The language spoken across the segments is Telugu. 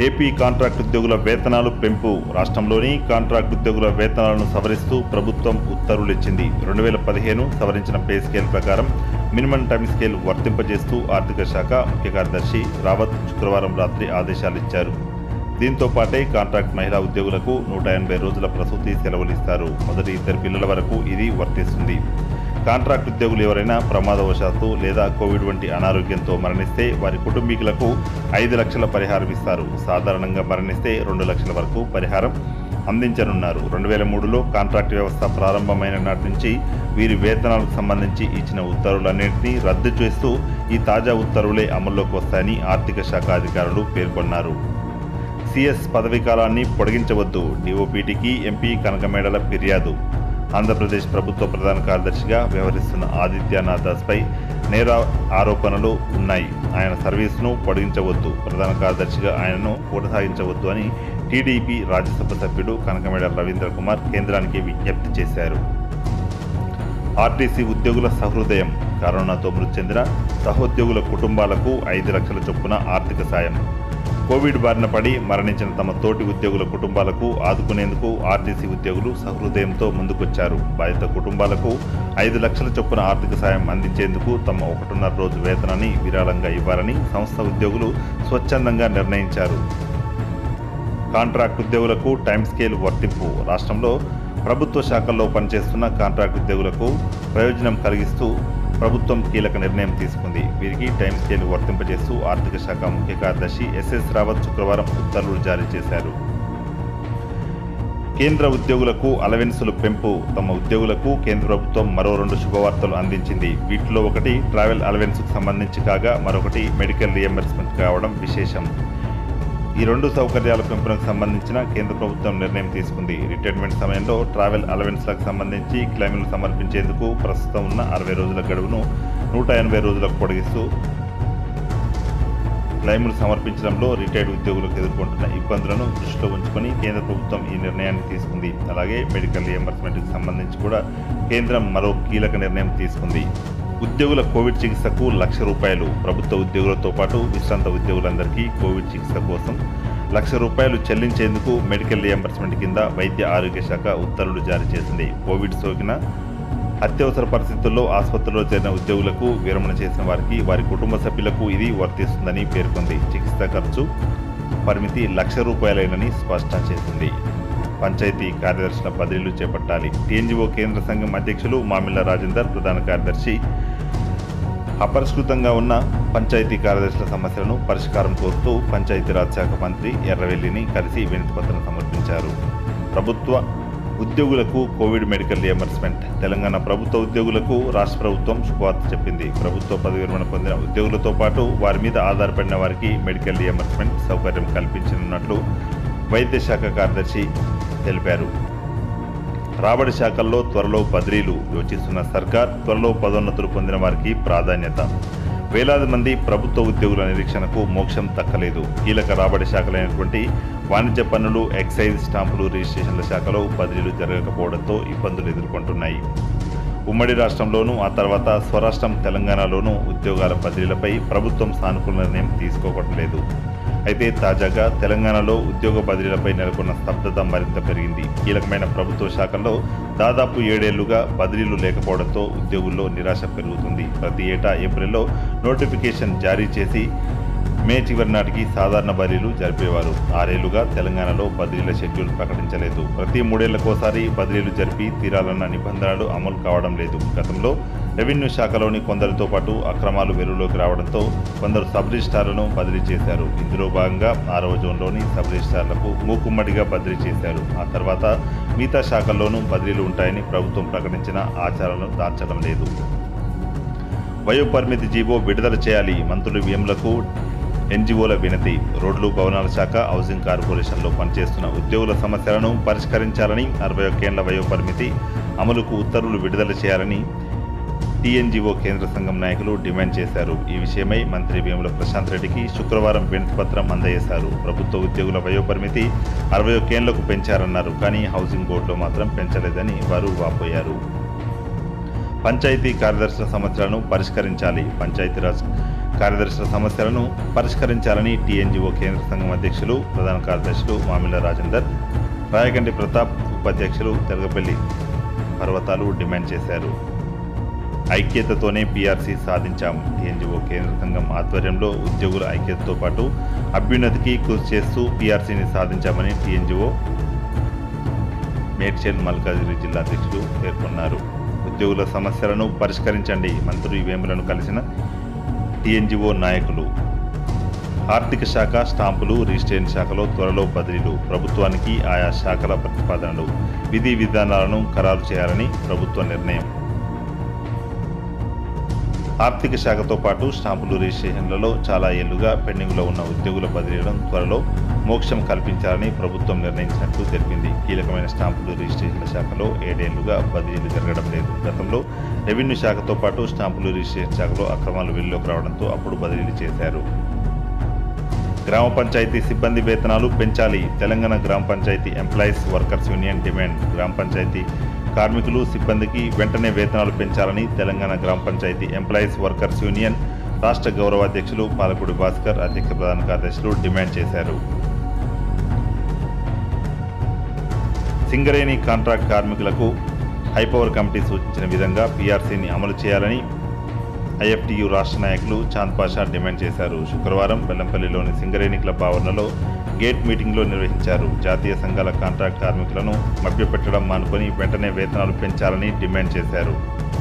ఏపీ కాంట్రాక్ట్ ఉద్యోగుల వేతనాలు పెంపు రాష్ట్రంలోని కాంట్రాక్ట్ ఉద్యోగుల వేతనాలను సవరిస్తూ ప్రభుత్వం ఉత్తర్వులు ఇచ్చింది రెండు వేల పదిహేను సవరించిన పే స్కేల్ ప్రకారం మినిమం టైమ్ స్కేల్ వర్తింపజేస్తూ ఆర్థిక శాఖ ముఖ్య కార్యదర్శి రావత్ శుక్రవారం రాత్రి ఆదేశాలు ఇచ్చారు దీంతో పాటే కాంట్రాక్ట్ మహిళా ఉద్యోగులకు నూట ఎనభై రోజుల ప్రసూతి సెలవులు ఇస్తారు మొదటి ఇద్దరు పిల్లల వరకు ఇది వర్తిస్తుంది కాంట్రాక్ట్ ఉద్యోగులు ఎవరైనా ప్రమాదవశాత్తు లేదా కోవిడ్ వంటి అనారోగ్యంతో మరణిస్తే వారి కుటుంబీకులకు ఐదు లక్షల పరిహారం ఇస్తారు సాధారణంగా మరణిస్తే రెండు లక్షల వరకు పరిహారం అందించనున్నారు రెండు వేల మూడులో కాంట్రాక్ట్ వ్యవస్థ ప్రారంభమైన నాటి నుంచి వీరి వేతనాలకు సంబంధించి ఇచ్చిన ఉత్తర్వులన్నింటినీ రద్దు చేస్తూ ఈ తాజా ఉత్తర్వులే అమల్లోకి వస్తాయని ఆర్థిక శాఖ అధికారులు పేర్కొన్నారు సిఎస్ పదవీ కాలాన్ని పొడిగించవద్దు డిఓపిటికి ఎంపీ కనకమేడల ఫిర్యాదు ఆంధ్రప్రదేశ్ ప్రభుత్వ ప్రధాన కార్యదర్శిగా వ్యవహరిస్తున్న ఆదిత్యనాథ్ దాస్పై నేర ఆరోపణలు ఉన్నాయి ఆయన సర్వీస్ను పొడిగించవద్దు ప్రధాన కార్యదర్శిగా ఆయనను కొనసాగించవద్దు అని టీడీపీ రాజ్యసభ సభ్యుడు కనకమేడల రవీంద్ర కుమార్ కేంద్రానికి విజ్ఞప్తి చేశారు ఆర్టీసీ ఉద్యోగుల సహృదయం కరోనాతో మృతి చెందిన సహోద్యోగుల కుటుంబాలకు ఐదు లక్షల చొప్పున ఆర్థిక సాయం కోవిడ్ బారిన పడి మరణించిన తమ తోటి ఉద్యోగుల కుటుంబాలకు ఆదుకునేందుకు ఆర్టీసీ ఉద్యోగులు సహృదయంతో ముందుకొచ్చారు బాధిత కుటుంబాలకు ఐదు లక్షల చొప్పున ఆర్థిక సాయం అందించేందుకు తమ ఒకటిన్నర రోజు వేతనాన్ని విరాళంగా ఇవ్వాలని సంస్థ ఉద్యోగులు స్వచ్ఛందంగా నిర్ణయించారు కాంట్రాక్ట్ ఉద్యోగులకు టైం స్కేల్ వర్తింపు రాష్ట్రంలో ప్రభుత్వ శాఖల్లో పనిచేస్తున్న కాంట్రాక్ట్ ఉద్యోగులకు ప్రయోజనం కలిగిస్తూ ప్రభుత్వం కీలక నిర్ణయం తీసుకుంది వీరికి టైం స్కేల్ వర్తింపజేస్తూ ఆర్థిక శాఖ ముఖ్య కార్యదర్శి ఎస్ఎస్ రావత్ శుక్రవారం ఉత్తర్వులు జారీ చేశారు కేంద్ర ఉద్యోగులకు అలవెన్సులు పెంపు తమ ఉద్యోగులకు కేంద్ర ప్రభుత్వం మరో రెండు శుభవార్తలు అందించింది వీటిలో ఒకటి ట్రావెల్ అలవెన్స్కు సంబంధించి కాగా మరొకటి మెడికల్ రియంబర్స్మెంట్ కావడం విశేషం ఈ రెండు సౌకర్యాల పెంపునకు సంబంధించిన కేంద్ర ప్రభుత్వం నిర్ణయం తీసుకుంది రిటైర్మెంట్ సమయంలో ట్రావెల్ అలవెన్స్లకు సంబంధించి క్లెయిమ్లు సమర్పించేందుకు ప్రస్తుతం ఉన్న అరవై రోజుల గడువును నూట ఎనభై రోజులకు పొడిగిస్తూ క్లెయిమ్లు సమర్పించడంలో రిటైర్డ్ ఉద్యోగులకు ఎదుర్కొంటున్న ఇబ్బందులను దృష్టిలో ఉంచుకొని కేంద్ర ప్రభుత్వం ఈ నిర్ణయాన్ని తీసుకుంది అలాగే మెడికల్ రియంబర్స్మెంట్కి సంబంధించి కూడా కేంద్రం మరో కీలక నిర్ణయం తీసుకుంది ఉద్యోగుల కోవిడ్ చికిత్సకు లక్ష రూపాయలు ప్రభుత్వ ఉద్యోగులతో పాటు విశ్రాంత ఉద్యోగులందరికీ కోవిడ్ చికిత్స కోసం లక్ష రూపాయలు చెల్లించేందుకు మెడికల్ రియంబర్స్మెంట్ కింద వైద్య ఆరోగ్య శాఖ ఉత్తర్వులు జారీ చేసింది కోవిడ్ సోకిన అత్యవసర పరిస్థితుల్లో ఆసుపత్రిలో చేరిన ఉద్యోగులకు విరమణ చేసిన వారికి వారి కుటుంబ సభ్యులకు ఇది వర్తిస్తుందని పేర్కొంది చికిత్స ఖర్చు పరిమితి లక్ష రూపాయలేనని స్పష్టం చేసింది పంచాయతీ కార్యదర్శుల బదిలీలు చేపట్టాలి టీఎన్జిఓ కేంద్ర సంఘం అధ్యక్షులు మామిళ్ళ రాజేందర్ ప్రధాన కార్యదర్శి అపరిష్కృతంగా ఉన్న పంచాయతీ కార్యదర్శుల సమస్యలను పరిష్కారం కోరుతూ పంచాయతీరాజ్ శాఖ మంత్రి ఎర్రవెల్లిని కలిసి వినతిపత్రం సమర్పించారు ప్రభుత్వ ఉద్యోగులకు కోవిడ్ మెడికల్ రియంబర్స్మెంట్ తెలంగాణ ప్రభుత్వ ఉద్యోగులకు రాష్ట్ర ప్రభుత్వం శుభవార్త చెప్పింది ప్రభుత్వ పదవి విరమణ పొందిన ఉద్యోగులతో పాటు వారి మీద ఆధారపడిన వారికి మెడికల్ రియంబర్స్మెంట్ సౌకర్యం కల్పించనున్నట్లు వైద్య శాఖ కార్యదర్శి తెలిపారు రాబడి శాఖల్లో త్వరలో బదిలీలు యోచిస్తున్న సర్కార్ త్వరలో పదోన్నతులు పొందిన వారికి ప్రాధాన్యత వేలాది మంది ప్రభుత్వ ఉద్యోగుల నిరీక్షణకు మోక్షం దక్కలేదు కీలక రాబడి శాఖలైనటువంటి వాణిజ్య పన్నులు ఎక్సైజ్ స్టాంపులు రిజిస్ట్రేషన్ల శాఖలో బదిలీలు జరగకపోవడంతో ఇబ్బందులు ఎదుర్కొంటున్నాయి ఉమ్మడి రాష్ట్రంలోనూ ఆ తర్వాత స్వరాష్ట్రం తెలంగాణలోనూ ఉద్యోగాల బదిలీలపై ప్రభుత్వం సానుకూల నిర్ణయం తీసుకోవడం లేదు అయితే తాజాగా తెలంగాణలో ఉద్యోగ బదిలీలపై నెలకొన్న స్తబ్దత మరింత పెరిగింది కీలకమైన ప్రభుత్వ శాఖల్లో దాదాపు ఏడేళ్లుగా బదిలీలు లేకపోవడంతో ఉద్యోగుల్లో నిరాశ పెరుగుతుంది ప్రతి ఏటా ఏప్రిల్లో నోటిఫికేషన్ జారీ చేసి మే చివరి నాటికి సాధారణ బదిలీలు జరిపేవారు ఆరేళ్లుగా తెలంగాణలో బదిలీల షెడ్యూల్ ప్రకటించలేదు ప్రతి మూడేళ్లకోసారి బదిలీలు జరిపి తీరాలన్న నిబంధనలు అమలు కావడం లేదు గతంలో రెవెన్యూ శాఖలోని కొందరితో పాటు అక్రమాలు వెలుగులోకి రావడంతో కొందరు సబ్ రిజిస్టార్లను బదిలీ చేశారు ఇందులో భాగంగా ఆరవ జోన్లోని సబ్ రిజిస్టార్లకు మూకుమ్మడిగా బదిలీ చేశారు ఆ తర్వాత మిగతా శాఖల్లోనూ బదిలీలు ఉంటాయని ప్రభుత్వం ప్రకటించిన ఆచారాలను దాల్చడం లేదు వయోపరిమితి జీవో విడుదల చేయాలి మంత్రులు వేములకు ఎన్జిఓల వినతి రోడ్లు భవనాల శాఖ హౌసింగ్ కార్పొరేషన్లో పనిచేస్తున్న ఉద్యోగుల సమస్యలను పరిష్కరించాలని అరవై ఒక్కేళ్ల వయోపరిమితి అమలుకు ఉత్తర్వులు విడుదల చేయాలని టీఎన్జిఓ కేంద్ర సంఘం నాయకులు డిమాండ్ చేశారు ఈ విషయమై మంత్రి వేముల ప్రశాంత్ రెడ్డికి శుక్రవారం వినతిపత్రం అందజేశారు ప్రభుత్వ ఉద్యోగుల వయోపరిమితి అరవై ఒక్కేళ్లకు పెంచారన్నారు కానీ హౌసింగ్ బోర్డులో మాత్రం పెంచలేదని వారు వాపోయారు పంచాయతీ కార్యదర్శుల సమస్యలను పరిష్కరించాలి పంచాయతీరాజ్ కార్యదర్శుల సమస్యలను పరిష్కరించాలని టీఎన్జిఓ కేంద్ర సంఘం అధ్యక్షులు ప్రధాన కార్యదర్శులు మామిళ్ళ రాజేందర్ రాయగంటి ప్రతాప్ ఉపాధ్యక్షులు తెలగపల్లి పర్వతాలు డిమాండ్ చేశారు ఐక్యతతోనే పీఆర్సీ సాధించాం టీఎన్జిఓ కేంద్ర సంఘం ఆధ్వర్యంలో ఉద్యోగుల ఐక్యతతో పాటు అభ్యున్నతికి కృషి చేస్తూ పీఆర్సీని సాధించామని టీఎన్జిఓ మేడ్చల్ మల్కాజిగిరి జిల్లా అధ్యక్షులు పేర్కొన్నారు ఉద్యోగుల సమస్యలను పరిష్కరించండి మంత్రి వేములను కలిసిన టీఎన్జిఓ నాయకులు ఆర్థిక శాఖ స్టాంపులు రిజిస్ట్రేషన్ శాఖలో త్వరలో బదిలీలు ప్రభుత్వానికి ఆయా శాఖల ప్రతిపాదనలు విధి విధానాలను ఖరారు చేయాలని ప్రభుత్వ నిర్ణయం ఆర్థిక శాఖతో పాటు స్టాంపులు రిజిస్ట్రేషన్లలో చాలా ఏళ్లుగా పెండింగ్లో ఉన్న ఉద్యోగుల బదిలీలను త్వరలో మోక్షం కల్పించాలని ప్రభుత్వం నిర్ణయించినట్లు తెలిపింది కీలకమైన స్టాంపులు రిజిస్ట్రేషన్ల శాఖలో ఏడేళ్లుగా బదిలీలు జరగడం లేదు గతంలో రెవెన్యూ శాఖతో పాటు స్టాంపులు రిజిస్ట్రేషన్ శాఖలో అక్రమాలు వెలుగులోకి రావడంతో అప్పుడు బదిలీలు చేశారు గ్రామ పంచాయతీ సిబ్బంది వేతనాలు పెంచాలి Telangana gram panchayat employees workers union demand gram panchayat కార్మికులు సిబ్బందికి వెంటనే వేతనాలు పెంచాలని Telangana gram panchayat employees workers union రాష్ట్ర గౌరవ అధ్యక్షులు పాలపూడి భాస్కర్ అధ్యక్ష ప్రధాన కార్యదర్శులు డిమాండ్ చేశారు సింగరేణి కాంట్రాక్ట్ కార్మికులకు హైపవర్ కమిటీ సూచించిన విధంగా పీఆర్సీని అమలు చేయాలని ఐఎఫ్టియు రాష్ట్ర నాయకులు చాంద్ పాషా డిమాండ్ చేశారు శుక్రవారం బెల్లంపల్లిలోని సింగరేణి క్లబ్ ఆవరణలో గేట్ మీటింగ్లో నిర్వహించారు జాతీయ సంఘాల కాంట్రాక్ట్ కార్మికులను మభ్యపెట్టడం మానుకొని వెంటనే వేతనాలు పెంచాలని డిమాండ్ చేశారు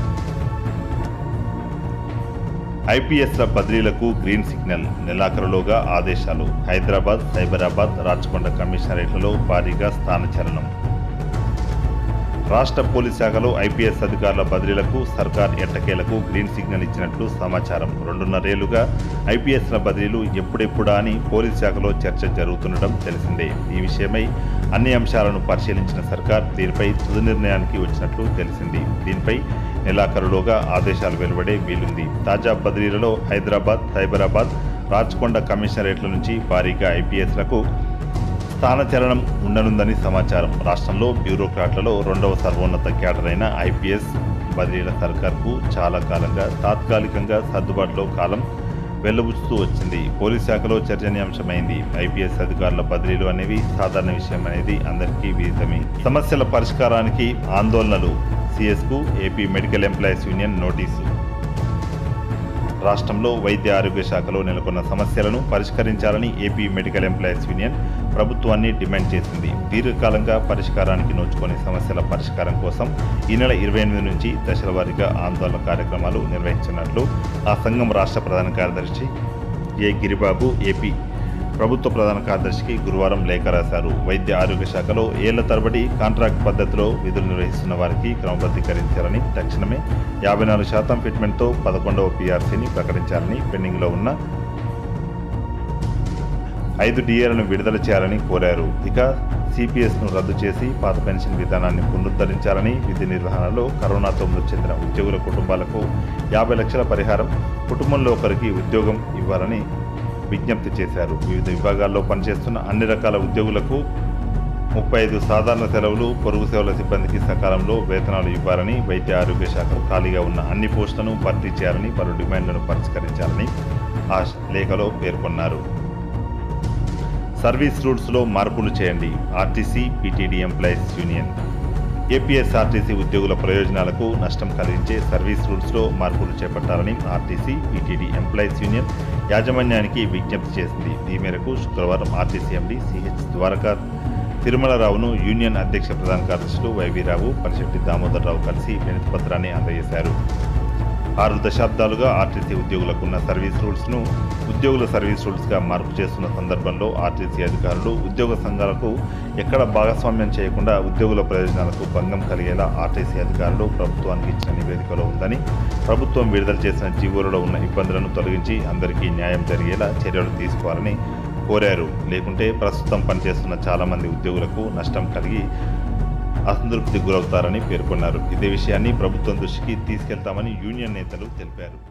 ఐపీఎస్ల బదిలీలకు గ్రీన్ సిగ్నల్ నెలాఖరులోగా ఆదేశాలు హైదరాబాద్ సైబరాబాద్ రాచకొండ కమిషనరేట్లలో భారీగా స్థానచలనం రాష్ట్ర పోలీస్ శాఖలో ఐపీఎస్ అధికారుల బదిలీలకు సర్కార్ ఎట్టకేలకు గ్రీన్ సిగ్నల్ ఇచ్చినట్లు సమాచారం రెండున్నరేళ్లుగా ఐపీఎస్ల బదిలీలు ఎప్పుడెప్పుడా అని పోలీస్ శాఖలో చర్చ జరుగుతుండడం తెలిసిందే ఈ విషయమై అన్ని అంశాలను పరిశీలించిన సర్కార్ దీనిపై తుది నిర్ణయానికి వచ్చినట్లు తెలిసింది దీనిపై నెలాఖరులోగా ఆదేశాలు వెలువడే వీలుంది తాజా బదిలీలలో హైదరాబాద్ సైబరాబాద్ రాచకొండ కమిషనరేట్ల నుంచి భారీగా ఐపీఎస్లకు స్థానచలనం ఉండనుందని సమాచారం రాష్ట్రంలో బ్యూరోక్రాట్లలో రెండవ సర్వోన్నత క్యాడర్ అయిన ఐపీఎస్ బదిలీల సర్కార్కు చాలా కాలంగా తాత్కాలికంగా సర్దుబాటులో కాలం వెల్లబుచ్చుతూ వచ్చింది పోలీస్ శాఖలో చర్చనీయాంశమైంది ఐపీఎస్ అధికారుల బదిలీలు అనేవి సాధారణ విషయం అనేది అందరికీ విదితమే సమస్యల పరిష్కారానికి ఆందోళనలు సిఎస్కు AP medical employees union notice రాష్ట్రంలో వైద్య ఆరోగ్య శాఖలో నెలకొన్న సమస్యలను పరిష్కరించాలని ఏపీ మెడికల్ ఎంప్లాయీస్ యూనియన్ ప్రభుత్వాన్ని డిమాండ్ చేసింది దీర్ఘకాలంగా పరిష్కారానికి నోచుకునే సమస్యల పరిష్కారం కోసం ఈ నెల ఇరవై ఎనిమిది నుంచి దశల వారీగా ఆందోళన కార్యక్రమాలు నిర్వహించినట్లు ఆ సంఘం రాష్ట్ర ప్రధాన కార్యదర్శి ఏ గిరిబాబు ఏపీ ప్రభుత్వ ప్రధాన కార్యదర్శికి గురువారం లేఖ రాశారు వైద్య ఆరోగ్య శాఖలో ఏళ్ల తరబడి కాంట్రాక్ట్ పద్ధతిలో విధులు నిర్వహిస్తున్న వారికి క్రమబద్ధీకరించాలని తక్షణమే యాభై నాలుగు శాతం ఫిట్మెంట్తో పదకొండవ పీఆర్సీని ప్రకటించాలని పెండింగ్లో ఉన్న ఐదు డిఏలను విడుదల చేయాలని కోరారు ఇక సిపిఎస్ను రద్దు చేసి పాత పెన్షన్ విధానాన్ని పునరుద్ధరించాలని విధి నిర్వహణలో కరోనాతో మృతి చెందిన ఉద్యోగుల కుటుంబాలకు యాభై లక్షల పరిహారం కుటుంబంలో ఒకరికి ఉద్యోగం ఇవ్వాలని విజ్ఞప్తి చేశారు వివిధ విభాగాల్లో పనిచేస్తున్న అన్ని రకాల ఉద్యోగులకు ముప్పై ఐదు సాధారణ సెలవులు పొరుగు సేవల సిబ్బందికి సకాలంలో వేతనాలు ఇవ్వాలని వైద్య ఆరోగ్య శాఖ ఖాళీగా ఉన్న అన్ని పోస్టులను భర్తీ చేయాలని పలు డిమాండ్లను పరిష్కరించాలని ఆ లేఖలో పేర్కొన్నారు సర్వీస్ రూట్స్లో మార్పులు చేయండి RTC PTD employees union APSRTC ఉద్యోగుల ప్రయోజనాలకు నష్టం కలిగించే సర్వీస్ రూట్స్లో మార్పులు చేపట్టాలని ఆర్టీసీ పీటీడీ ఎంప్లాయీస్ యూనియన్ యాజమాన్యానికి విజ్ఞప్తి చేసింది ఈ మేరకు శుక్రవారం ఆర్టీసీ ఎండీ సిహెచ్ ద్వారకా తిరుమలరావును యూనియన్ అధ్యక్ష ప్రధాన కార్యదర్శులు వైవీరావు పరిశెట్టి దామోదర్ రావు కలిసి వినతి పత్రాన్ని అందజేశారు ఆరు దశాబ్దాలుగా ఆర్టీసీ ఉద్యోగులకు ఉన్న సర్వీస్ రూల్స్ను ఉద్యోగుల సర్వీస్ రూల్స్గా మార్పు చేస్తున్న సందర్భంలో ఆర్టీసీ అధికారులు ఉద్యోగ సంఘాలకు ఎక్కడ భాగస్వామ్యం చేయకుండా ఉద్యోగుల ప్రయోజనాలకు భంగం కలిగేలా ఆర్టీసీ అధికారులు ప్రభుత్వానికి ఇచ్చిన నివేదికలో ఉందని ప్రభుత్వం విడుదల చేసిన జీవోలలో ఉన్న ఇబ్బందులను తొలగించి అందరికీ న్యాయం జరిగేలా చర్యలు తీసుకోవాలని కోరారు లేకుంటే ప్రస్తుతం పనిచేస్తున్న చాలామంది ఉద్యోగులకు నష్టం కలిగి అసంతృప్తి గురవుతారని పేర్కొన్నారు ఇదే విషయాన్ని ప్రభుత్వం దృష్టికి తీసుకెళ్తామని యూనియన్ నేతలు తెలిపారు